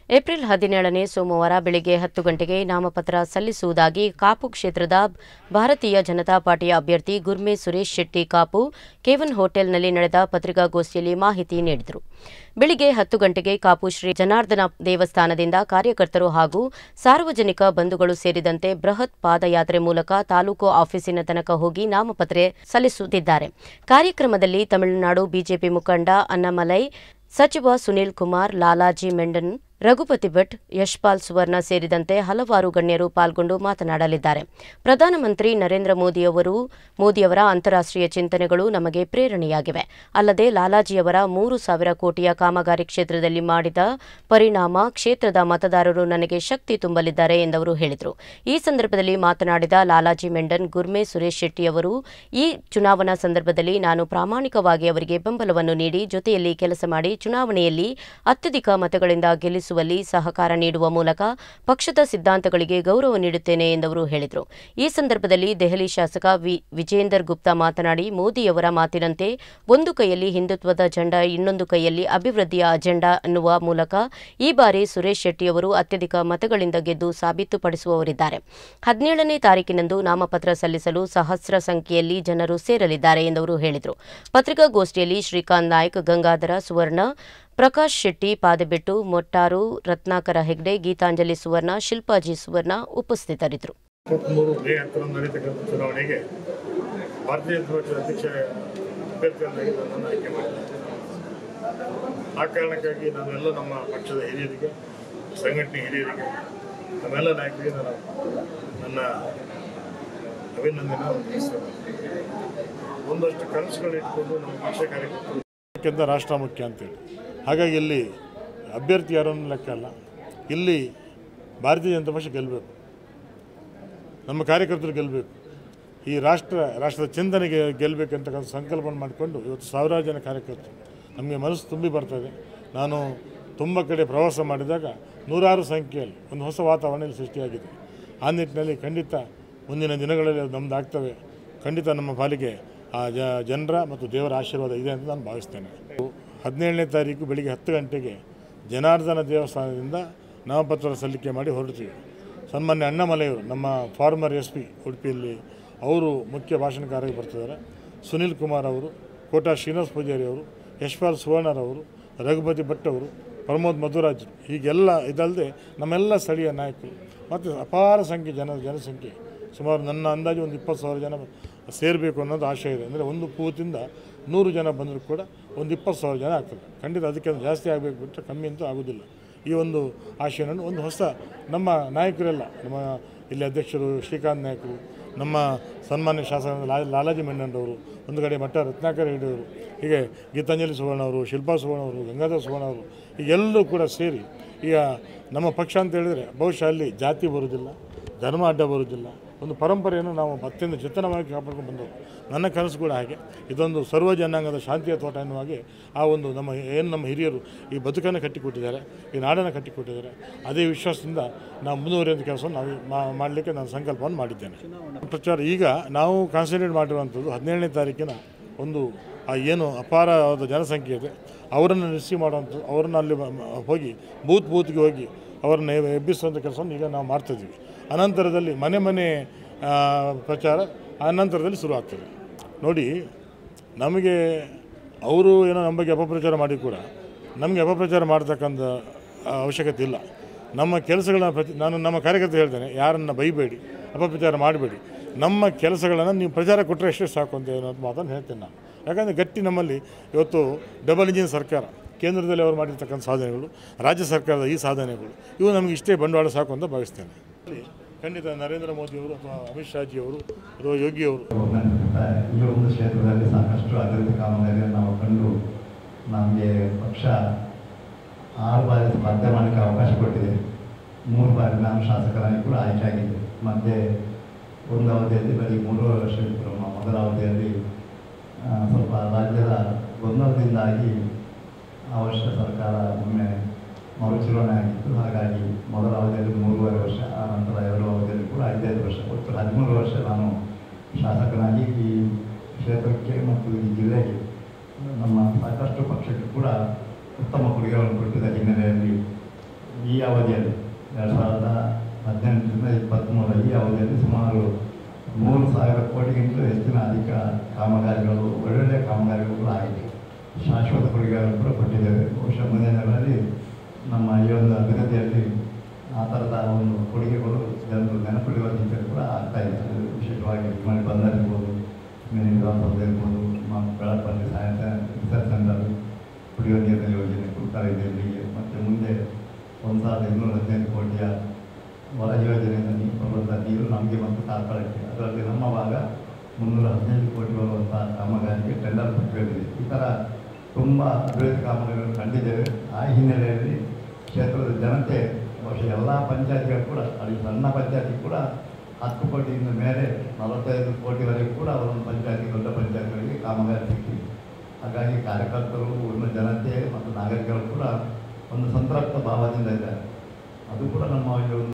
April ಹದಿನೇಳನೇ ಸೋಮವಾರ ಬೆಳಗ್ಗೆ ಹತ್ತು ಗಂಟೆಗೆ ನಾಮಪತ್ರ ಸಲ್ಲಿಸುವುದಾಗಿ ಕಾಪು ಕ್ಷೇತ್ರದ ಭಾರತೀಯ ಜನತಾ ಪಾರ್ಟಿಯ ಅಭ್ಯರ್ಥಿ ಗುರ್ಮೆ ಸುರೇಶ್ ಶೆಟ್ಟಿ ಕಾಪು ಕೇವನ್ ಹೋಟೆಲ್ನಲ್ಲಿ ನಡೆದ ಪತ್ರಿಕಾಗೋಷ್ಠಿಯಲ್ಲಿ ಮಾಹಿತಿ ನೀಡಿದರು ಬೆಳಿಗ್ಗೆ ಹತ್ತು ಗಂಟೆಗೆ ಕಾಪು ಶ್ರೀ ಜನಾರ್ದನ ದೇವಸ್ಥಾನದಿಂದ ಕಾರ್ಯಕರ್ತರು ಹಾಗೂ ಸಾರ್ವಜನಿಕ ಬಂಧುಗಳು ಸೇರಿದಂತೆ ಬೃಹತ್ ಪಾದಯಾತ್ರೆ ಮೂಲಕ ತಾಲೂಕು ಆಫೀಸಿನ ತನಕ ಹೋಗಿ ನಾಮಪತ್ರ ಸಲ್ಲಿಸುತ್ತಿದ್ದಾರೆ ಕಾರ್ಯಕ್ರಮದಲ್ಲಿ ತಮಿಳುನಾಡು ಬಿಜೆಪಿ ಮುಖಂಡ ಅನ್ನಮಲೈ ಸಚಿವ ಸುನೀಲ್ ಕುಮಾರ್ ಲಾಲಾಜಿ ಮೆಂಡನ್ ರಘುಪತಿ ಭಟ್ ಯಶ್ಪಾಲ್ ಸುವರ್ಣ ಸೇರಿದಂತೆ ಹಲವಾರು ಗಣ್ಯರು ಪಾಲ್ಗೊಂಡು ಮಾತನಾಡಲಿದ್ದಾರೆ ಪ್ರಧಾನಮಂತ್ರಿ ನರೇಂದ್ರ ಮೋದಿಯವರು ಮೋದಿಯವರ ಅಂತಾರಾಷ್ಟ್ರೀಯ ಚಿಂತನೆಗಳು ನಮಗೆ ಪ್ರೇರಣೆಯಾಗಿವೆ ಅಲ್ಲದೆ ಲಾಲಾಜಿಯವರ ಮೂರು ಸಾವಿರ ಕೋಟಿಯ ಕಾಮಗಾರಿ ಕ್ಷೇತ್ರದಲ್ಲಿ ಮಾಡಿದ ಪರಿಣಾಮ ಕ್ಷೇತ್ರದ ಮತದಾರರು ನನಗೆ ಶಕ್ತಿ ತುಂಬಲಿದ್ದಾರೆ ಎಂದವರು ಹೇಳಿದರು ಈ ಸಂದರ್ಭದಲ್ಲಿ ಮಾತನಾಡಿದ ಲಾಲಾಜಿ ಮೆಂಡನ್ ಗುರ್ಮೆ ಸುರೇಶ್ ಶೆಟ್ಟಿಯವರು ಈ ಚುನಾವಣಾ ಸಂದರ್ಭದಲ್ಲಿ ನಾನು ಪ್ರಾಮಾಣಿಕವಾಗಿ ಅವರಿಗೆ ಬೆಂಬಲವನ್ನು ನೀಡಿ ಜೊತೆಯಲ್ಲಿ ಕೆಲಸ ಮಾಡಿ ಚುನಾವಣೆಯಲ್ಲಿ ಅತ್ಯಧಿಕ ಮತಗಳಿಂದ ಗೆಲ್ಲಿಸುವಲ್ಲಿ ಸಹಕಾರ ನೀಡುವ ಮೂಲಕ ಪಕ್ಷದ ಸಿದ್ಧಾಂತಗಳಿಗೆ ಗೌರವ ನೀಡುತ್ತೇನೆ ಎಂದವರು ಹೇಳಿದರು ಈ ಸಂದರ್ಭದಲ್ಲಿ ದೆಹಲಿ ಶಾಸಕ ವಿ ವಿಜೇಂದರ್ ಗುಪ್ತಾ ಮಾತನಾಡಿ ಮೋದಿಯವರ ಮಾತಿನಂತೆ ಒಂದು ಕೈಯಲ್ಲಿ ಹಿಂದುತ್ವದ ಜೆಂಡ ಇನ್ನೊಂದು ಕೈಯಲ್ಲಿ ಅಭಿವೃದ್ಧಿಯ ಅಜೆಂಡಾ ಅನ್ನುವ ಮೂಲಕ ಈ ಬಾರಿ ಸುರೇಶ್ ಶೆಟ್ಟಿಯವರು ಅತ್ಯಧಿಕ ಮತಗಳಿಂದ ಗೆದ್ದು ಸಾಬೀತುಪಡಿಸುವವರಿದ್ದಾರೆ ಹದಿನೇಳನೇ ತಾರೀಕಿನಂದು ನಾಮಪತ್ರ ಸಲ್ಲಿಸಲು ಸಹಸ್ರ ಸಂಖ್ಯೆಯಲ್ಲಿ ಜನರು ಸೇರಲಿದ್ದಾರೆ ಎಂದವರು ಹೇಳಿದರು ಪತ್ರಿಕಾಗೋಷ್ಠಿಯಲ್ಲಿ ಶ್ರೀಕಾಂತ್ ನಾಯ್ಕ್ ಗಂಗಾಧರ ಸುವರ್ಣ ಪ್ರಕಾಶ್ ಶೆಟ್ಟಿ ಪಾದೆಬೆಟ್ಟು ಮೊಟ್ಟಾರು ರತ್ನಾಕರ ಹೆಗ್ಡೆ ಗೀತಾಂಜಲಿ ಸುವರ್ಣ ಶಿಲ್ಪಾಜಿ ಸುವರ್ಣ ಉಪಸ್ಥಿತರಿದ್ದರು ಇಪ್ಪತ್ತ್ಮೂರು ಮೇ ಹತ್ತರಂದು ನಡೀತಕ್ಕಂಥ ಚುನಾವಣೆಗೆ ಭಾರತೀಯ ಜನತಾ ಪಕ್ಷದ ಅಧ್ಯಕ್ಷ ಅಭ್ಯರ್ಥಿಯನ್ನಾಗಿ ನನ್ನನ್ನು ಆಯ್ಕೆ ಮಾಡಿದ್ದಾರೆ ಆ ಕಾರಣಕ್ಕಾಗಿ ನಾನೆಲ್ಲ ನಮ್ಮ ಪಕ್ಷದ ಹಿರಿಯರಿಗೆ ಸಂಘಟನೆ ಹಿರಿಯರಿಗೆ ನಮ್ಮೆಲ್ಲ ನಾಯಕರಿಗೆ ನಾನು ನನ್ನ ಅಭಿನಂದನೆ ತಿಳಿಸ್ತೇನೆ ಒಂದಷ್ಟು ಕನಸುಗಳು ಇಟ್ಕೊಂಡು ನಮ್ಮ ಪಕ್ಷ ಕಾರ್ಯಕರ್ತರು ಯಾಕೆಂದ ರಾಷ್ಟ್ರ ಮುಖ್ಯ ಅಂತೇಳಿ ಹಾಗಾಗಿ ಇಲ್ಲಿ ಅಭ್ಯರ್ಥಿ ಯಾರನ್ನು ಲೆಕ್ಕ ಅಲ್ಲ ಇಲ್ಲಿ ಭಾರತೀಯ ಜನತಾ ಪಕ್ಷ ಗೆಲ್ಲಬೇಕು ನಮ್ಮ ಕಾರ್ಯಕರ್ತರು ಗೆಲ್ಲಬೇಕು ಈ ರಾಷ್ಟ್ರ ರಾಷ್ಟ್ರದ ಚಿಂತನೆಗೆ ಗೆಲ್ಲಬೇಕಂತಕ್ಕಂಥ ಸಂಕಲ್ಪನ ಮಾಡಿಕೊಂಡು ಇವತ್ತು ಸಾವಿರಾರು ಜನ ಕಾರ್ಯಕರ್ತರು ನಮಗೆ ಮನಸ್ಸು ತುಂಬಿ ಬರ್ತದೆ ನಾನು ತುಂಬ ಕಡೆ ಪ್ರವಾಸ ಮಾಡಿದಾಗ ನೂರಾರು ಸಂಖ್ಯೆಯಲ್ಲಿ ಒಂದು ಹೊಸ ವಾತಾವರಣ ಇಲ್ಲಿ ಸೃಷ್ಟಿಯಾಗಿದೆ ಆ ನಿಟ್ಟಿನಲ್ಲಿ ಖಂಡಿತ ಮುಂದಿನ ದಿನಗಳಲ್ಲಿ ಅದು ನಮ್ದು ಆಗ್ತವೆ ಖಂಡಿತ ನಮ್ಮ ಪಾಲಿಗೆ ಆ ಜ ಜನರ ಮತ್ತು ದೇವರ ಆಶೀರ್ವಾದ ಇದೆ ಅಂತ ನಾನು ಭಾವಿಸ್ತೇನೆ ಹದಿನೇಳನೇ ತಾರೀಕು ಬೆಳಿಗ್ಗೆ ಹತ್ತು ಗಂಟೆಗೆ ಜನಾರ್ದನ ದೇವಸ್ಥಾನದಿಂದ ನಾಮಪತ್ರ ಸಲ್ಲಿಕೆ ಮಾಡಿ ಹೊರಡ್ತೀವಿ ಸನ್ಮಾನ್ಯ ಅಣ್ಣಾಮಲೆಯವರು ನಮ್ಮ ಫಾರ್ಮರ್ ಎಸ್ ಪಿ ಉಡುಪಿಯಲ್ಲಿ ಅವರು ಮುಖ್ಯ ಭಾಷಣಕಾರರಿಗೆ ಬರ್ತಿದ್ದಾರೆ ಸುನೀಲ್ ಕುಮಾರ್ ಅವರು ಕೋಟಾ ಶ್ರೀನಿವಾಸ ಪೂಜಾರಿ ಅವರು ಯಶ್ಪಾಲ್ ಸುವರ್ಣರವರು ರಘುಪತಿ ಭಟ್ ಅವರು ಪ್ರಮೋದ್ ಮಧುರಾಜ್ ಹೀಗೆಲ್ಲ ಇದಲ್ಲದೆ ನಮ್ಮೆಲ್ಲ ಸ್ಥಳೀಯ ನಾಯಕರು ಮತ್ತು ಅಪಾರ ಸಂಖ್ಯೆ ಜನ ಜನಸಂಖ್ಯೆ ಸುಮಾರು ನನ್ನ ಅಂದಾಜು ಒಂದು ಇಪ್ಪತ್ತು ಸಾವಿರ ಜನ ಸೇರಬೇಕು ಅನ್ನೋದು ಆಶಯ ಇದೆ ಅಂದರೆ ಒಂದು ಬೂತಿಂದ ನೂರು ಜನ ಬಂದರೂ ಕೂಡ ಒಂದು ಇಪ್ಪತ್ತು ಸಾವಿರ ಜನ ಆಗ್ತದೆ ಖಂಡಿತ ಅದಕ್ಕೆ ಜಾಸ್ತಿ ಆಗಬೇಕು ಬಿಟ್ಟರೆ ಕಮ್ಮಿ ಅಂತೂ ಆಗೋದಿಲ್ಲ ಈ ಒಂದು ಆಶಯವನ್ನು ಒಂದು ಹೊಸ ನಮ್ಮ ನಾಯಕರೆಲ್ಲ ನಮ್ಮ ಇಲ್ಲಿ ಅಧ್ಯಕ್ಷರು ಶ್ರೀಕಾಂತ್ ನಾಯಕರು ನಮ್ಮ ಸನ್ಮಾನ್ಯ ಶಾಸಕ ಲಾ ಲಾಲಾಜಿ ಮೆಣ್ಣನವರು ಒಂದು ಕಡೆ ಮಟ್ಟ ರತ್ನಾಕರ ಹೆಗಡೆಯವರು ಹೀಗೆ ಗೀತಾಂಜಲಿ ಸುವರ್ಣ ಅವರು ಶಿಲ್ಪಾ ಸುವರ್ಣ ಅವರು ಗಂಗಾಧರ ಸುವರ್ಣ ಅವರು ಹೀಗೆಲ್ಲರೂ ಕೂಡ ಸೇರಿ ಈಗ ನಮ್ಮ ಪಕ್ಷ ಅಂತ ಹೇಳಿದರೆ ಬಹುಶಃ ಅಲ್ಲಿ ಜಾತಿ ಬರುವುದಿಲ್ಲ ಧರ್ಮ ಅಡ್ಡ ಬರುವುದಿಲ್ಲ ಒಂದು ಪರಂಪರೆಯನ್ನು ನಾವು ಅತ್ಯಂತ ಜತನವಾಗಿ ಕಾಪಾಡ್ಕೊಂಡು ಬಂದವರು ನನ್ನ ಕನಸು ಕೂಡ ಹಾಗೆ ಇದೊಂದು ಸರ್ವ ಜನಾಂಗದ ಶಾಂತಿಯ ತೋಟ ಎನ್ನುವ ಹಾಗೆ ಆ ಒಂದು ನಮ್ಮ ಏನು ನಮ್ಮ ಹಿರಿಯರು ಈ ಬದುಕನ್ನು ಕಟ್ಟಿಕೊಟ್ಟಿದ್ದಾರೆ ಈ ನಾಡನ್ನು ಕಟ್ಟಿಕೊಟ್ಟಿದ್ದಾರೆ ಅದೇ ವಿಶ್ವಾಸದಿಂದ ನಾವು ಮುಂದುವರಿಯುವಂಥ ಕೆಲಸವನ್ನು ನಾವು ಮಾ- ಮಾಡಲಿಕ್ಕೆ ನಾನು ಸಂಕಲ್ಪವನ್ನು ಮಾಡಿದ್ದೇನೆ ಪ್ರಚಾರ ಈಗ ನಾವು ಕಾನ್ಸಂಟ್ರೇಟ್ ಮಾಡಿರುವಂಥದ್ದು ಹದಿನೇಳನೇ ತಾರೀಕಿನ ಒಂದು ಆ ಏನು ಅಪಾರವಾದ ಜನಸಂಖ್ಯೆ ಇದೆ ಅವರನ್ನು ರಿಸೀವ್ ಮಾಡುವಂಥದ್ದು ಅವರನ್ನು ಅಲ್ಲಿ ಮ- ಮ- ಹೋಗಿ ಬೂತ್ ಬೂತ್ಗೆ ಹೋಗಿ ಅವರನ್ನು ಎಬ್- ಎಬ್ಬಿಸುವಂಥ ಕೆಲಸವನ್ನು ಈಗ ನಾವು ಮಾಡ್ತಾಯಿದ್ದೀವಿ ಅನಂತರದಲ್ಲಿ ಮನೆ ಮನೆ ಆ, ಪ್ರಚಾರ ಅನಂತರದಲ್ಲಿ ಶುರು ಆಗ್ತದೆ ನೋಡಿ ನಮಗೆ ಅವರು ಏನೋ ನಮ್ಮ ಬಗ್ಗೆ ಅಪಪ್ರಚಾರ ಮಾಡಿ ಕೂಡ ನಮಗೆ ಅಪಪ್ರಚಾರ ಮಾಡ್ತಕ್ಕಂಥ ಆ, ಅವಶ್ಯಕತೆ ಇಲ್ಲ ನಮ್ಮ ಕೆಲಸಗಳನ್ನ ಪ್ರತಿ ನಾನು ನಮ್ಮ ಕಾರ್ಯಕರ್ತ ಹೇಳ್ತೇನೆ ಯಾರನ್ನು ಬೈಬೇಡಿ ಅಪಪ್ರಚಾರ ಮಾಡಬೇಡಿ ನಮ್ಮ ಕೆಲಸಗಳನ್ನು ನೀವು ಪ್ರಚಾರ ಕೊಟ್ಟರೆ ಎಷ್ಟೇ ಸಾಕು ಅಂತ ಅನ್ನೋ ಮಾತನ್ನು ಹೇಳ್ತೇನೆ ನಾನು ಯಾಕಂದರೆ ಗಟ್ಟಿ ನಮ್ಮಲ್ಲಿ ಇವತ್ತು ಡಬಲ್ ಇಂಜಿನ್ ಸರ್ಕಾರ ಕೇಂದ್ರದಲ್ಲಿ ಅವರು ಮಾಡಿರ್ತಕ್ಕಂಥ ಸಾಧನೆಗಳು ರಾಜ್ಯ ಸರ್ಕಾರದ ಈ ಸಾಧನೆಗಳು ಇವು ನಮಗೆ ಇಷ್ಟೇ ಬಂಡವಾಳ ಸಾಕು ಅಂತ ಭಾವಿಸ್ತೇನೆ ಖಂಡಿತ ನರೇಂದ್ರ ಮೋದಿಯವರು ಅಥವಾ ಅಮಿತ್ ಶಾಜಿಯವರು ಅಥವಾ ಯೋಗಿಯವರು ಒಗ್ಗಟ್ಟಿನಿಂದ ಈ ಒಂದು ಕ್ಷೇತ್ರದಲ್ಲಿ ಸಾಕಷ್ಟು ಅಭಿವೃದ್ಧಿ ಕಾಮಗಾರಿಯನ್ನು ನಾವು ಕಂಡು ನಮಗೆ ಪಕ್ಷ ಆರು ಬಾರಿ ಸ್ಪರ್ಧೆ ಮಾಡಲಿಕ್ಕೆ ಅವಕಾಶ ಕೊಟ್ಟಿದೆ ಮೂರು ಬಾರಿ ನಾನು ಶಾಸಕರಾಗಿ ಕೂಡ ಆಯ್ಕೆ ಆಗಿದ್ದೆ ಮತ್ತು ಒಂದು ಅವಧಿಯಲ್ಲಿ ಬರೀ ಮೂರುವರೆ ವರ್ಷ ಇದ್ದರು ಮ- ಮೊದಲ ಅವಧಿಯಲ್ಲಿ ಆ, ಸ್ವಲ್ಪ ರಾಜ್ಯದ ಗೊಂದಲದಿಂದಾಗಿ ಆ ವರ್ಷ ಸರ್ಕಾರ ಒಮ್ಮೆ ಮರುಚುನಾವಣೆ ಆಗಿತ್ತು ಹಾಗಾಗಿ ಮೊದಲ ಅವಧಿಯಲ್ಲಿ ಮೂರುವರೆ ವರ್ಷ ಆ ನಂತರ ಎರಡು ಅವಧಿಯಲ್ಲಿ ಕೂಡ ಐದೈದು ವರ್ಷ ಒಟ್ಟು ಹದಿಮೂರು ವರ್ಷ ನಾನು ಶಾಸಕನಾಗಿ ಈ ಕ್ಷೇತ್ರಕ್ಕೆ ಮತ್ತು ಈ ಜಿಲ್ಲೆಗೆ ನಮ್ಮ ಸಾಕಷ್ಟು ಪಕ್ಷಕ್ಕೆ ಕೂಡ ಉತ್ತಮ ಕೊಡುಗೆಗಳನ್ನು ಕೊಟ್ಟಿದ್ದ ಹಿನ್ನೆಲೆಯಲ್ಲಿ ಈ ಅವಧಿಯಲ್ಲಿ ಎರಡು ಸಾವಿರದ ಹದಿನೆಂಟರಿಂದ ಇಪ್ಪತ್ತ್ಮೂರ ಈ ಅವಧಿಯಲ್ಲಿ ಸುಮಾರು ಮೂರು ಸಾವಿರ ಕೋಟಿಗಿಂತಲೂ ಹೆಚ್ಚಿನ ಅಧಿಕ ಕಾಮಗಾರಿಗಳು ಒಳ್ಳೊಳ್ಳೆ ಕಾಮಗಾರಿಗಳು ಆಗಿದೆ ಶಾಶ್ವತ ಕೊಡುಗೆಗಳನ್ನು ಕೂಡ ಕೊಟ್ಟಿದ್ದೇವೆ ಬಹುಶಃ ಮುಂದಿನ ದಿನಗಳಲ್ಲಿ ನಮ್ಮ ಈ ಒಂದು ಅಭಿವೃದ್ಧಿಯಲ್ಲಿ ಆ ಥರದ ಒಂದು ಕೊಡುಗೆಗಳು ಜನರು ನೆನಪಿಡುವ ರೀತಿಯಲ್ಲಿ ಕೂಡ ಆಗ್ತಾ ಇದೆ ಅದು ವಿಶೇಷವಾಗಿ ವಿಮಾನ ಬಂದರ್ ಇರ್ಬೋದು ಮಿನಿ ವಿಧಾನಸೌಧ ಇರ್ಬೋದು ನಮ್ಮ ಬೆಳಪಲ್ಲಿ ಸಾಯಂತ ರಿಸರ್ಚ್ ಸೆಂಟರ್ ಕುಡಿಯುವ ನೀರಿನ ಯೋಜನೆ ಕುಡ್ತಾ ಇದೆ ಇಲ್ಲಿಗೆ ಮತ್ತು ಮುಂದೆ ಒಂದು ಸಾವಿರದ ಇನ್ನೂರ ಹದಿನೈದು ಕೋಟಿಯ ಹೊರ ಯೋಜನೆಯಿಂದ ನೀರು ಬರುವಂಥ ನೀರು ನಮಗೆ ಮತ್ತು ಕಾರ್ಪೊರೇಟ್ಗೆ ಅದರಲ್ಲಿ ನಮ್ಮ ಭಾಗ ಮುನ್ನೂರ ಹದಿನೈದು ಕೋಟಿ ಬರುವಂಥ ಕಾಮಗಾರಿಗೆ ಟೆಂಡರ್ ಪ್ರಕ್ರಿಯೆ ಈ ಥರ ತುಂಬ ಅಭಿವೃದ್ಧಿ ಕಾಮಗಾರಿಗಳು ಕಂಡಿದ್ದೇವೆ ಆ ಹಿನ್ನೆಲೆಯಲ್ಲಿ ಕ್ಷೇತ್ರದ ಜನತೆ ಬಹುಶಃ ಎಲ್ಲ ಪಂಚಾಯತ್ಗಳು ಕೂಡ ಅಲ್ಲಿ ಸಣ್ಣ ಪಂಚಾಯತಿ ಕೂಡ ಹತ್ತು ಕೋಟಿಯಿಂದ ಮೇಲೆ ನಲವತ್ತೈದು ಕೋಟಿವರೆಗೂ ಕೂಡ ಒಂದೊಂದು ಪಂಚಾಯತಿ ದೊಡ್ಡ ಪಂಚಾಯತ್ಗಳಿಗೆ ಕಾಮಗಾರಿ ಸಿಕ್ಕಿದೆ ಹಾಗಾಗಿ ಕಾರ್ಯಕರ್ತರು ಊರಿನ ಜನತೆ ಮತ್ತು ನಾಗರಿಕರು ಕೂಡ ಒಂದು ಸಂತೃಪ್ತ ಭಾವದಿಂದ ಇದ್ದಾರೆ ಅದು ಕೂಡ ನಮ್ಮ ಈ ಒಂದು